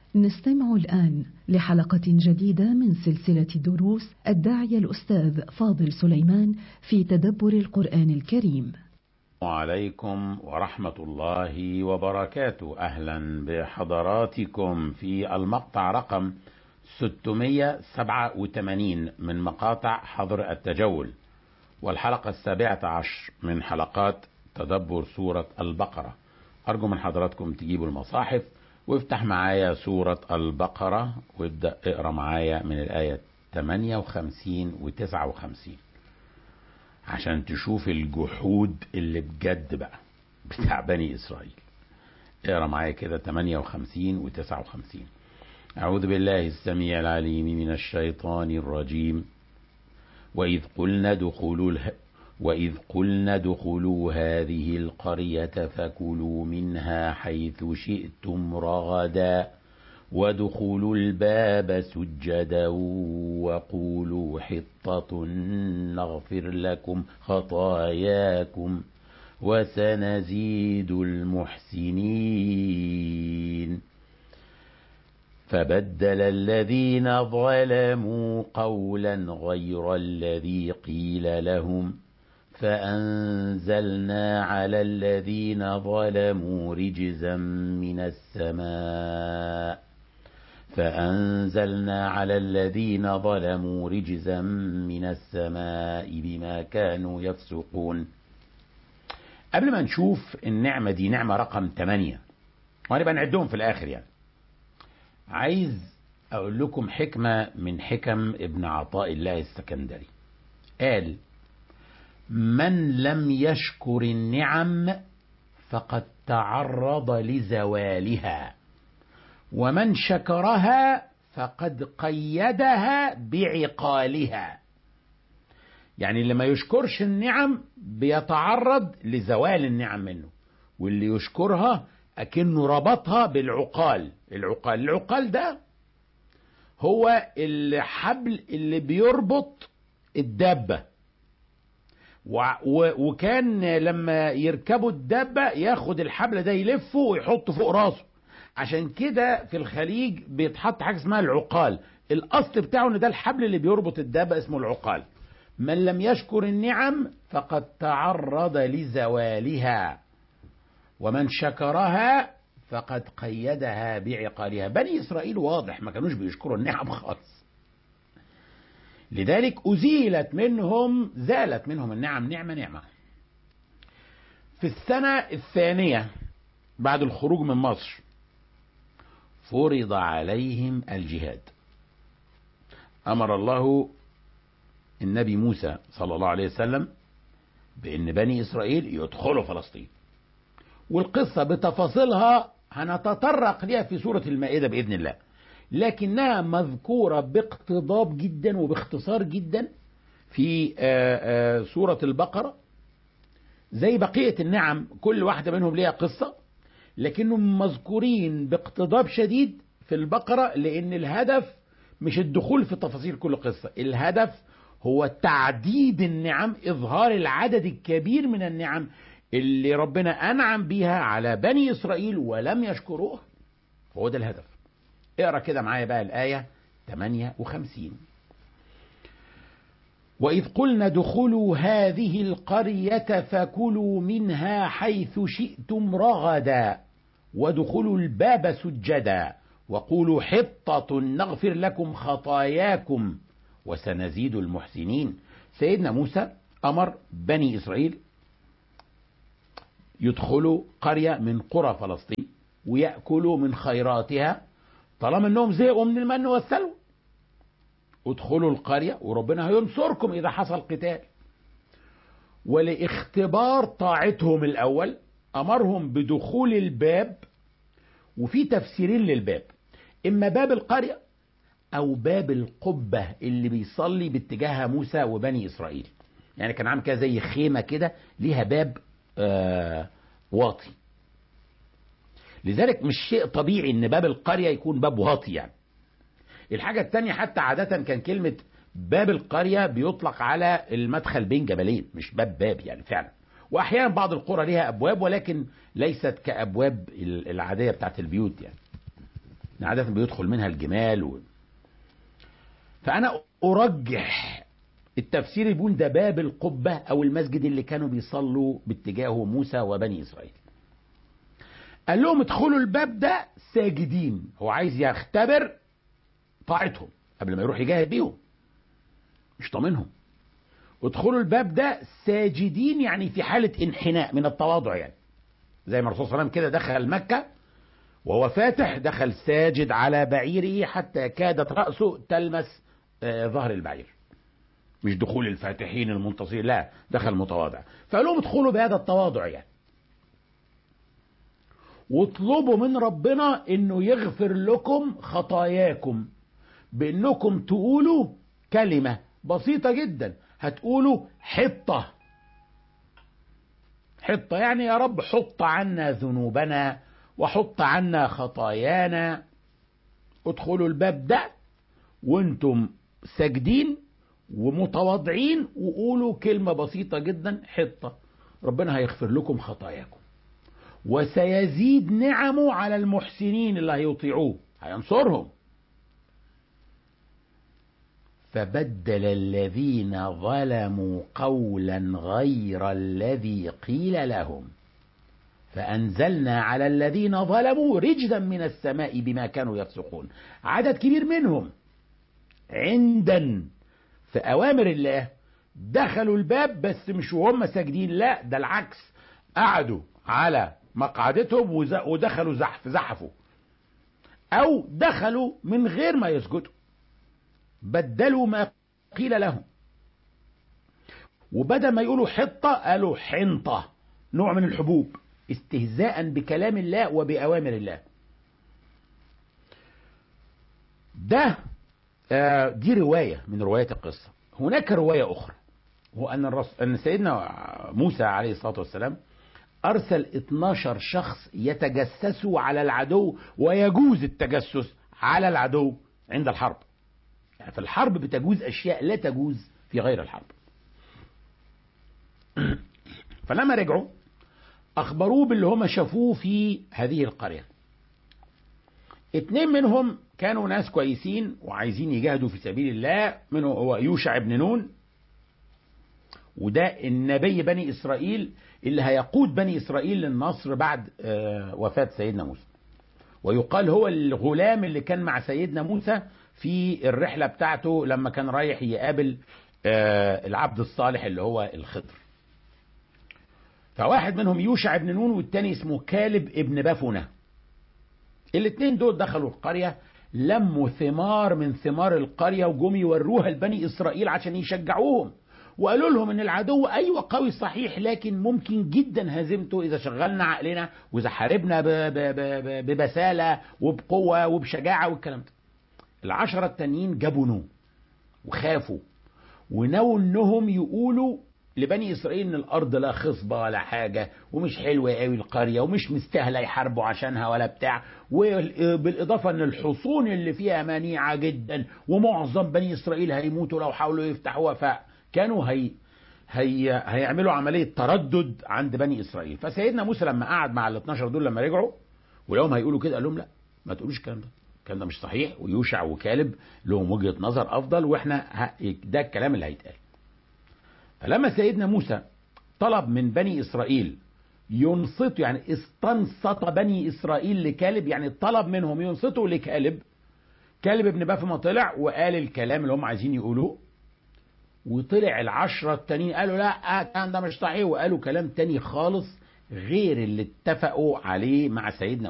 نستمع الآن لحلقة جديدة من سلسلة دروس الداعية الأستاذ فاضل سليمان في تدبر القرآن الكريم. وعليكم ورحمة الله وبركاته أهلا بحضراتكم في المقطع رقم 687 من مقاطع حظر التجول والحلقة السابعة عشر من حلقات تدبر سورة البقرة أرجو من حضراتكم تجيبوا المصاحف وافتح معايا سورة البقرة وابدأ اقرا معايا من الآية 58 و 59 عشان تشوف الجحود اللي بجد بقى بتاع بني إسرائيل اقرا معايا كده 58 و 59 أعوذ بالله السميع العليم من الشيطان الرجيم وإذ قلنا ادخلوا اله... وإذ قلنا ادخلوا هذه القرية فكلوا منها حيث شئتم رغدا وادخلوا الباب سجدا وقولوا حطة نغفر لكم خطاياكم وسنزيد المحسنين فبدل الذين ظلموا قولا غير الذي قيل لهم فأنزلنا على الذين ظلموا رجزا من السماء فأنزلنا على الذين ظلموا رجزا من السماء بما كانوا يفسقون قبل ما نشوف النعمة دي نعمة رقم 8 وهنبقى نعدهم في الآخر يعني عايز أقول لكم حكمة من حكم ابن عطاء الله السكندري قال من لم يشكر النعم فقد تعرض لزوالها ومن شكرها فقد قيدها بعقالها يعني اللي ما يشكرش النعم بيتعرض لزوال النعم منه واللي يشكرها أكنه ربطها بالعقال العقال العقال ده هو الحبل اللي بيربط الدابة وكان لما يركبوا الدابة ياخد الحبل ده يلفه ويحطه فوق راسه عشان كده في الخليج بيتحط حاجة اسمها العقال الأصل بتاعه ان ده الحبل اللي بيربط الدابة اسمه العقال من لم يشكر النعم فقد تعرض لزوالها ومن شكرها فقد قيدها بعقالها بني إسرائيل واضح ما كانوش بيشكروا النعم خالص لذلك أزيلت منهم زالت منهم النعم نعمة نعمة في السنة الثانية بعد الخروج من مصر فرض عليهم الجهاد أمر الله النبي موسى صلى الله عليه وسلم بأن بني إسرائيل يدخلوا فلسطين والقصة بتفاصيلها هنتطرق ليها في سورة المائدة بإذن الله لكنها مذكورة باقتضاب جدا وباختصار جدا في سورة البقرة زي بقية النعم كل واحدة منهم ليها قصة لكنهم مذكورين باقتضاب شديد في البقرة لأن الهدف مش الدخول في تفاصيل كل قصة الهدف هو تعديد النعم إظهار العدد الكبير من النعم اللي ربنا أنعم بيها على بني إسرائيل ولم يشكروه هو ده الهدف اقرا كده معايا بقى الآية 58 وإذ قلنا ادخلوا هذه القرية فكلوا منها حيث شئتم رغدا وادخلوا الباب سجدا وقولوا حطة نغفر لكم خطاياكم وسنزيد المحسنين سيدنا موسى أمر بني إسرائيل يدخلوا قرية من قرى فلسطين ويأكلوا من خيراتها طالما انهم زهقوا من المن والسلوى ادخلوا القرية وربنا هينصركم إذا حصل قتال ولاختبار طاعتهم الأول أمرهم بدخول الباب وفي تفسيرين للباب إما باب القرية أو باب القبة اللي بيصلي باتجاهها موسى وبني إسرائيل يعني كان عامل كده زي خيمة كده ليها باب آه واطي لذلك مش شيء طبيعي ان باب القرية يكون باب واطي يعني الحاجة التانية حتى عادة كان كلمة باب القرية بيطلق على المدخل بين جبلين مش باب باب يعني فعلا واحيانا بعض القرى ليها ابواب ولكن ليست كابواب العادية بتاعت البيوت يعني عادة بيدخل منها الجمال و... فأنا أرجح التفسير يقول ده باب القبة أو المسجد اللي كانوا بيصلوا باتجاهه موسى وبني إسرائيل قال لهم ادخلوا الباب ده ساجدين هو عايز يختبر طاعتهم قبل ما يروح يجاهد بيهم مش ضامنهم ادخلوا الباب ده ساجدين يعني في حالة انحناء من التواضع يعني زي ما الرسول صلى الله عليه وسلم كده دخل مكة وهو فاتح دخل ساجد على بعيره حتى كادت رأسه تلمس آه ظهر البعير مش دخول الفاتحين المنتصرين لا دخل متواضع فقال لهم ادخلوا بهذا التواضع يعني واطلبوا من ربنا انه يغفر لكم خطاياكم بانكم تقولوا كلمة بسيطة جدا هتقولوا حطة حطة يعني يا رب حط عنا ذنوبنا وحط عنا خطايانا ادخلوا الباب ده وانتم ساجدين ومتواضعين وقولوا كلمة بسيطة جدا حطة ربنا هيغفر لكم خطاياكم وسيزيد نعمه على المحسنين اللي هيطيعوه هينصرهم فبدل الذين ظلموا قولا غير الذي قيل لهم فأنزلنا على الذين ظلموا رجزا من السماء بما كانوا يفسقون عدد كبير منهم عندًا في أوامر الله دخلوا الباب بس مش وهم ساجدين لا ده العكس قعدوا على مقعدتهم ودخلوا زحف زحفوا أو دخلوا من غير ما يسجدوا بدلوا ما قيل لهم وبدل ما يقولوا حطة قالوا حنطة نوع من الحبوب استهزاء بكلام الله وبأوامر الله ده دي رواية من روايات القصة هناك رواية أخرى هو أن, الرسول أن سيدنا موسى عليه الصلاة والسلام أرسل 12 شخص يتجسسوا على العدو ويجوز التجسس على العدو عند الحرب يعني في الحرب بتجوز أشياء لا تجوز في غير الحرب فلما رجعوا أخبروه باللي هم شافوه في هذه القرية اتنين منهم كانوا ناس كويسين وعايزين يجاهدوا في سبيل الله منه هو يوشع بن نون وده النبي بني إسرائيل اللي هيقود بني إسرائيل للنصر بعد وفاة سيدنا موسى ويقال هو الغلام اللي كان مع سيدنا موسى في الرحلة بتاعته لما كان رايح يقابل العبد الصالح اللي هو الخضر فواحد منهم يوشع بن نون والتاني اسمه كالب ابن بافونه الاثنين دول دخلوا القرية لموا ثمار من ثمار القرية وجم يوروها لبني إسرائيل عشان يشجعوهم وقالوا لهم ان العدو ايوه قوي صحيح لكن ممكن جدا هزيمته اذا شغلنا عقلنا واذا حاربنا ببساله وبقوه وبشجاعه والكلام ده. العشره التانيين جابوا نوم وخافوا ونووا انهم يقولوا لبني اسرائيل ان الارض لا خصبه ولا حاجه ومش حلوه قوي القريه ومش مستاهله يحاربوا عشانها ولا بتاع وبالاضافه ان الحصون اللي فيها منيعه جدا ومعظم بني اسرائيل هيموتوا لو حاولوا يفتحوها فكانوا هي هي هيعملوا عمليه تردد عند بني اسرائيل فسيدنا موسى لما قعد مع ال 12 دول لما رجعوا ولهم هيقولوا كده قال لهم لا ما تقولوش الكلام ده الكلام ده مش صحيح ويوشع وكالب لهم وجهه نظر افضل واحنا ده الكلام اللي هيتقال فلما سيدنا موسى طلب من بني إسرائيل ينصتوا يعني استنصت بني إسرائيل لكالب يعني طلب منهم ينصتوا لكالب كالب ابن بافما طلع وقال الكلام اللي هم عايزين يقولوه وطلع العشرة التانيين قالوا لا الكلام ده مش صحيح وقالوا كلام تاني خالص غير اللي اتفقوا عليه مع سيدنا